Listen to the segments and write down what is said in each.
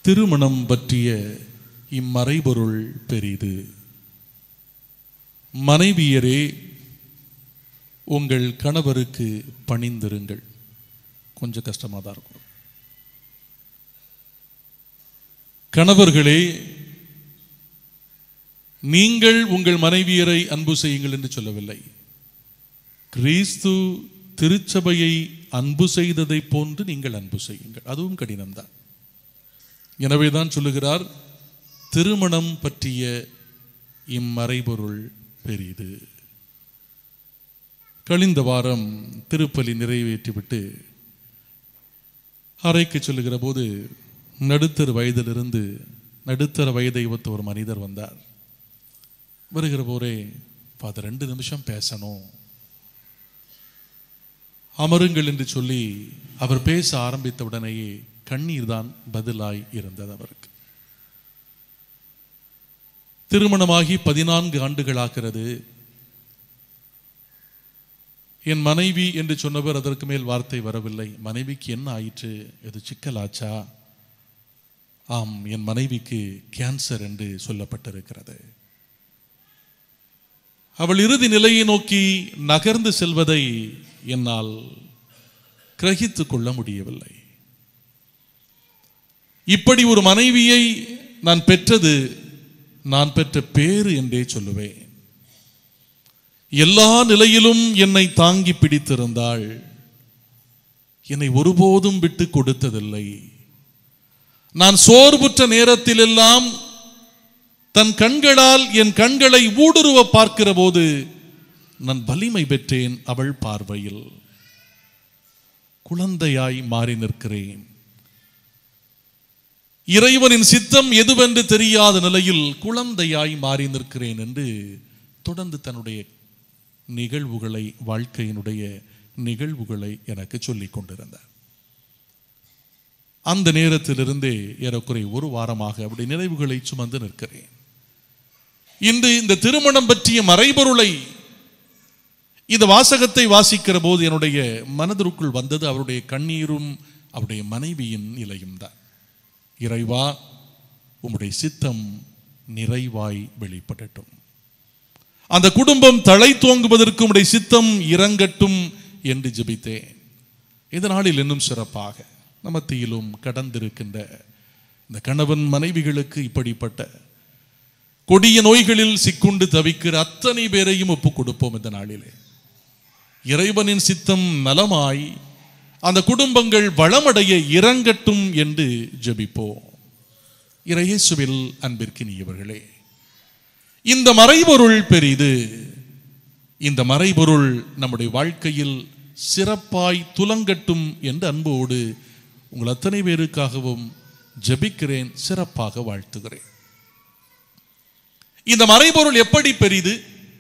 திருமணம் பற்றிய இம்மறைபொருள் பெரிது மனைவியரே உங்கள் கணவருக்கு பணிந்திருங்கள் கொஞ்சம் கஷ்டமாக தான் இருக்கும் கணவர்களே நீங்கள் உங்கள் மனைவியரை அன்பு செய்யுங்கள் என்று சொல்லவில்லை கிறிஸ்து திருச்சபையை அன்பு செய்ததை போன்று நீங்கள் அன்பு செய்யுங்கள் அதுவும் கடினம்தான் எனவே தான் சொல்லுகிறார் திருமணம் பற்றிய இம்மறைபொருள் பெரிது கழிந்த வாரம் திருப்பலி நிறைவேற்றிவிட்டு அறைக்கு சொல்லுகிற போது நடுத்தர வயதிலிருந்து நடுத்தர வயதை ஒத்த ஒரு மனிதர் வந்தார் வருகிற போரே அது ரெண்டு நிமிஷம் பேசணும் அமருங்கள் என்று சொல்லி அவர் பேச ஆரம்பித்த உடனேயே கண்ணீர் தான் பதிலாய் இருந்தது அவருக்கு திருமணமாகி பதினான்கு ஆண்டுகளாகிறது என் மனைவி என்று சொன்னவர் அதற்கு மேல் வார்த்தை வரவில்லை மனைவிக்கு என்ன ஆயிற்று எது சிக்கலாச்சா ஆம் என் மனைவிக்கு கேன்சர் என்று சொல்லப்பட்டிருக்கிறது அவள் இறுதி நிலையை நோக்கி நகர்ந்து செல்வதை என்னால் கிரகித்துக் கொள்ள முடியவில்லை இப்படி ஒரு மனைவியை நான் பெற்றது நான் பெற்ற பேறு என்றே சொல்லுவேன் எல்லா நிலையிலும் என்னை தாங்கி பிடித்திருந்தாள் என்னை ஒருபோதும் விட்டு கொடுத்ததில்லை நான் சோர்வுற்ற நேரத்திலெல்லாம் தன் கண்களால் என் கண்களை ஊடுருவ பார்க்கிற போது நான் வலிமை பெற்றேன் அவள் பார்வையில் குழந்தையாய் மாறி நிற்கிறேன் இறைவனின் சித்தம் எதுவென்று தெரியாத நிலையில் குழந்தையாய் மாறி நிற்கிறேன் என்று தொடர்ந்து தன்னுடைய நிகழ்வுகளை வாழ்க்கையினுடைய நிகழ்வுகளை எனக்கு சொல்லிக் கொண்டிருந்தார் அந்த நேரத்திலிருந்தே ஏறக்குறை ஒரு வாரமாக அப்படி நினைவுகளை சுமந்து நிற்கிறேன் இன்று இந்த திருமணம் பற்றிய மறைபொருளை இந்த வாசகத்தை வாசிக்கிற போது என்னுடைய மனதிற்குள் வந்தது அவருடைய கண்ணீரும் அவருடைய மனைவியின் நிலையும் தான் இறைவா உம்முடைய சித்தம் நிறைவாய் வெளிப்படட்டும் அந்த குடும்பம் தலை தோங்குவதற்கு உம்முடைய சித்தம் இறங்கட்டும் என்று ஜெபித்தேன் இந்த நாளில் இன்னும் சிறப்பாக நமத்தியிலும் கடந்திருக்கின்ற இந்த கணவன் மனைவிகளுக்கு இப்படிப்பட்ட கொடிய நோய்களில் சிக்குண்டு தவிக்கிற அத்தனை பேரையும் ஒப்புக் கொடுப்போம் இந்த நாளிலே இறைவனின் சித்தம் நலமாய் அந்த குடும்பங்கள் வளமடைய இறங்கட்டும் என்று ஜெபிப்போம் இறையேசுவில் அன்பிற்கினியவர்களே இந்த மறைபொருள் பெரிது இந்த மறைபொருள் நம்முடைய வாழ்க்கையில் சிறப்பாய் துலங்கட்டும் என்று அன்போடு உங்கள் அத்தனை பேருக்காகவும் ஜெபிக்கிறேன் சிறப்பாக வாழ்த்துகிறேன் இந்த மறைபொருள் எப்படி பெரிது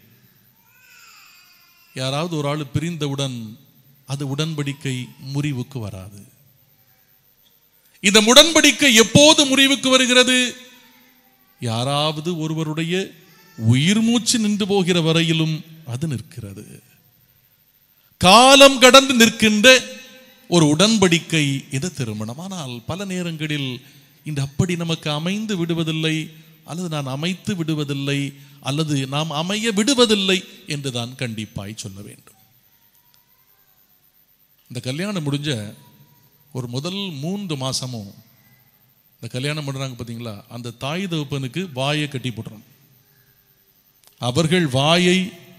யாராவது ஒரு ஆள் பிரிந்தவுடன் அது உடன்படிக்கை முறிவுக்கு வராது இந்த உடன்படிக்கை எப்போது முறிவுக்கு வருகிறது யாராவது ஒருவருடைய உயிர் மூச்சு நின்று போகிற வரையிலும் அது நிற்கிறது காலம் கடந்து நிற்கின்ற ஒரு உடன்படிக்கை இது திருமணம் ஆனால் பல நேரங்களில் இந்த அப்படி நமக்கு அமைந்து விடுவதில்லை அல்லது நான் அமைத்து விடுவதில்லை அல்லது நாம் அமைய விடுவதில்லை என்று தான் கண்டிப்பாய் சொல்ல வேண்டும் இந்த கல்யாணம் முடிஞ்ச ஒரு முதல் மூன்று மாசமும் இந்த கல்யாணம் பண்ணுறாங்க பார்த்தீங்களா அந்த தாய் தகப்பனுக்கு வாயை கட்டி போட்டுறணும் அவர்கள் வாயை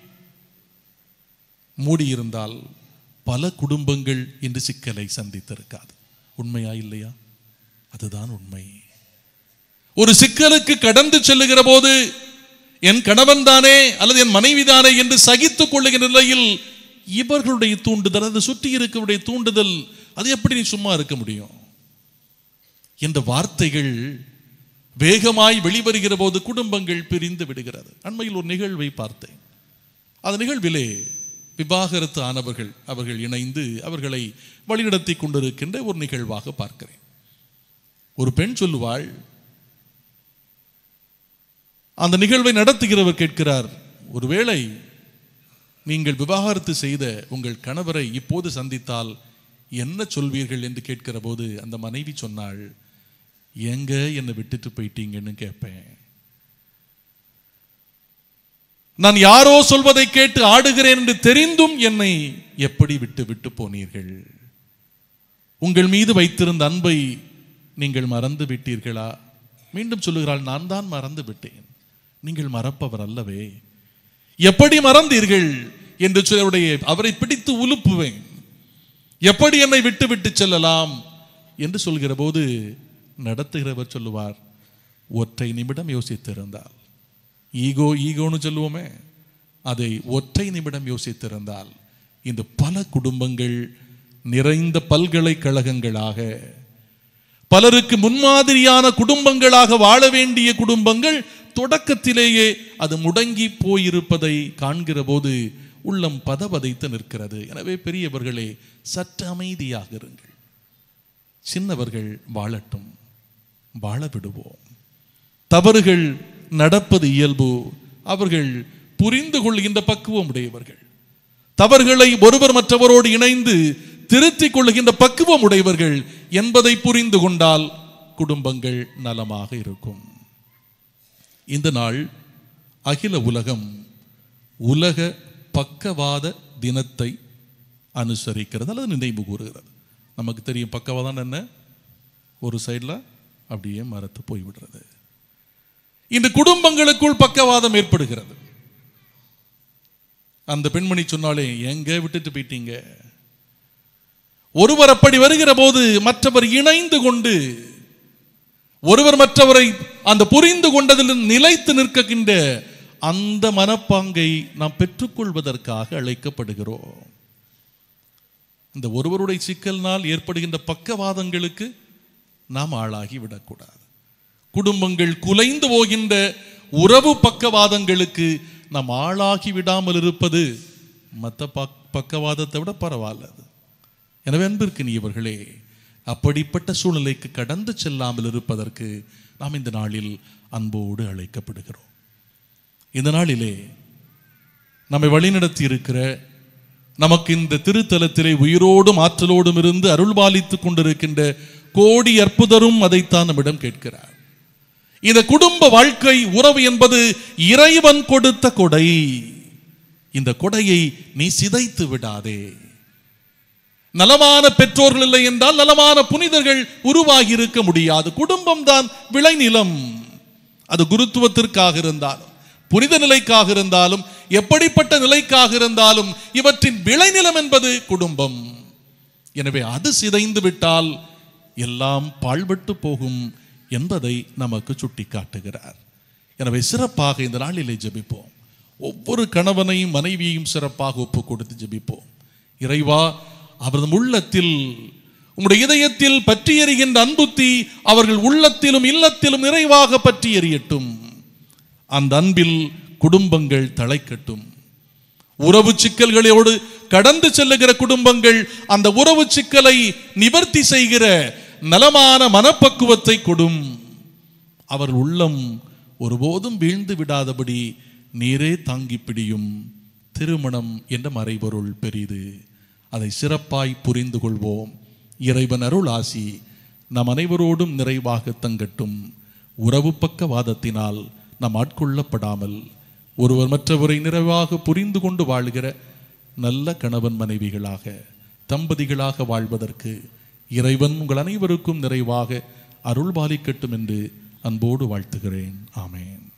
மூடியிருந்தால் பல குடும்பங்கள் இன்று சிக்கலை சந்தித்திருக்காது உண்மையா இல்லையா அதுதான் உண்மை ஒரு சிக்கலுக்கு கடந்து செல்லுகிற போது என் கணவன் தானே அல்லது என் மனைவி தானே என்று சகித்துக் கொள்ளுகிற நிலையில் இவர்களுடைய தூண்டுதல் அது சுற்றி இருக்கவுடைய தூண்டுதல் அது எப்படி நீ சும்மா இருக்க முடியும் என்ற வார்த்தைகள் வேகமாய் வெளிவருகிற போது குடும்பங்கள் பிரிந்து விடுகிறது அண்மையில் ஒரு நிகழ்வை பார்த்தேன் அந்த நிகழ்விலே விவாகரத்து ஆனவர்கள் அவர்கள் இணைந்து அவர்களை வழிநடத்தி கொண்டிருக்கின்ற ஒரு நிகழ்வாக பார்க்கிறேன் ஒரு பெண் சொல்லுவாள் அந்த நிகழ்வை நடத்துகிறவர் கேட்கிறார் ஒருவேளை நீங்கள் விவாகரத்து செய்த உங்கள் கணவரை இப்போது சந்தித்தால் என்ன சொல்வீர்கள் என்று கேட்கிற போது அந்த மனைவி சொன்னாள் எங்க என்னை விட்டுட்டு போயிட்டீங்கன்னு கேட்பேன் நான் யாரோ சொல்வதை கேட்டு ஆடுகிறேன் என்று தெரிந்தும் என்னை எப்படி விட்டு விட்டு போனீர்கள் உங்கள் மீது வைத்திருந்த அன்பை நீங்கள் மறந்து விட்டீர்களா மீண்டும் சொல்லுகிறாள் நான் தான் மறந்து விட்டேன் நீங்கள் மறப்பவர் அல்லவே எப்படி மறந்தீர்கள் என்று சொல்லி அவருடைய அவரை பிடித்து உலுப்புவேன் எப்படி என்னை விட்டு விட்டு செல்லலாம் என்று சொல்கிற போது நடத்துகிறவர் சொல்லுவார் ஒற்றை நிமிடம் யோசித்திருந்தால் ஈகோ ஈகோன்னு சொல்லுவோமே அதை ஒற்றை நிமிடம் யோசித்திருந்தால் இந்த பல குடும்பங்கள் நிறைந்த பல்கலைக்கழகங்களாக பலருக்கு முன்மாதிரியான குடும்பங்களாக வாழ வேண்டிய குடும்பங்கள் தொடக்கத்திலேயே அது முடங்கி போயிருப்பதை காண்கிற போது உள்ளம் பதபதைத்து நிற்கிறது எனவே பெரியவர்களே சற்று அமைதியாக இருங்கள் சின்னவர்கள் வாழட்டும் வாழ விடுவோம் தவறுகள் நடப்பது இயல்பு அவர்கள் புரிந்து கொள்கின்ற பக்குவம் உடையவர்கள் தவறுகளை ஒருவர் மற்றவரோடு இணைந்து திருத்திக் கொள்ளுகின்ற பக்குவம் உடையவர்கள் என்பதை புரிந்து கொண்டால் குடும்பங்கள் நலமாக இருக்கும் இந்த நாள் அகில உலகம் உலக பக்கவாத தினத்தை அனுசரிக்கிறது அல்லது நினைவு கூறுகிறது நமக்கு தெரியும் பக்கவாதம் என்ன ஒரு சைடில் அப்படியே மரத்து போய்விடுறது இந்த குடும்பங்களுக்குள் பக்கவாதம் ஏற்படுகிறது அந்த பெண்மணி சொன்னாலே எங்க விட்டுட்டு போயிட்டீங்க ஒருவர் அப்படி வருகிற போது மற்றவர் இணைந்து கொண்டு ஒருவர் மற்றவரை அந்த புரிந்து கொண்டதில் நிலைத்து நிற்கின்ற அந்த மனப்பாங்கை நாம் பெற்றுக்கொள்வதற்காக அழைக்கப்படுகிறோம் இந்த ஒருவருடைய சிக்கல்னால் ஏற்படுகின்ற பக்கவாதங்களுக்கு நாம் ஆளாகி விடக்கூடாது குடும்பங்கள் குலைந்து போகின்ற உறவு பக்கவாதங்களுக்கு நாம் ஆளாகி விடாமல் இருப்பது மற்ற பக் பக்கவாதத்தை விட பரவாயில்ல அது எனவே அன்பிற்கு நீவர்களே அப்படிப்பட்ட சூழ்நிலைக்கு கடந்து செல்லாமல் இருப்பதற்கு நாம் இந்த நாளில் அன்போடு அழைக்கப்படுகிறோம் இந்த நாளிலே நம்மை வழிநடத்தி இருக்கிற நமக்கு இந்த திருத்தலத்திலே உயிரோடும் ஆற்றலோடும் இருந்து அருள்பாலித்துக் கொண்டிருக்கின்ற கோடி அற்புதரும் அதைத்தான் நம்மிடம் கேட்கிறார் இந்த குடும்ப வாழ்க்கை உறவு என்பது இறைவன் கொடுத்த கொடை இந்த கொடையை நீ சிதைத்து விடாதே நலமான பெற்றோர்கள் இல்லை என்றால் நலமான புனிதர்கள் உருவாகி இருக்க முடியாது குடும்பம் தான் விளைநிலம் அது குருத்துவத்திற்காக இருந்தாலும் புனித நிலைக்காக இருந்தாலும் எப்படிப்பட்ட நிலைக்காக இருந்தாலும் இவற்றின் விளைநிலம் என்பது குடும்பம் எனவே அது சிதைந்து விட்டால் எல்லாம் பாழ்பட்டு போகும் என்பதை நமக்கு சுட்டி காட்டுகிறார் எனவே சிறப்பாக இந்த நாளிலே ஜெபிப்போம் ஒவ்வொரு கணவனையும் மனைவியையும் சிறப்பாக ஒப்பு கொடுத்து ஜெபிப்போம் இறைவா அவரது உள்ளத்தில் உம்முடைய இதயத்தில் பற்றி எறிகின்ற அன்புத்தி அவர்கள் உள்ளத்திலும் இல்லத்திலும் நிறைவாக பற்றி எறியட்டும் அந்த அன்பில் குடும்பங்கள் தழைக்கட்டும் உறவு சிக்கல்களோடு கடந்து செல்லுகிற குடும்பங்கள் அந்த உறவு சிக்கலை நிவர்த்தி செய்கிற நலமான மனப்பக்குவத்தை கொடும் அவர் உள்ளம் ஒருபோதும் வீழ்ந்து விடாதபடி நீரே தாங்கி பிடியும் திருமணம் என்ற மறைபொருள் பெரிது அதை சிறப்பாய் புரிந்து கொள்வோம் இறைவன் அருள் ஆசி நம் அனைவரோடும் நிறைவாக தங்கட்டும் உறவு பக்கவாதத்தினால் நாம் ஆட்கொள்ளப்படாமல் ஒருவர் மற்றவரை நிறைவாக புரிந்து கொண்டு வாழ்கிற நல்ல கணவன் மனைவிகளாக தம்பதிகளாக வாழ்வதற்கு இறைவன் உங்கள் அனைவருக்கும் நிறைவாக அருள் பாலிக்கட்டும் என்று அன்போடு வாழ்த்துகிறேன் ஆமேன்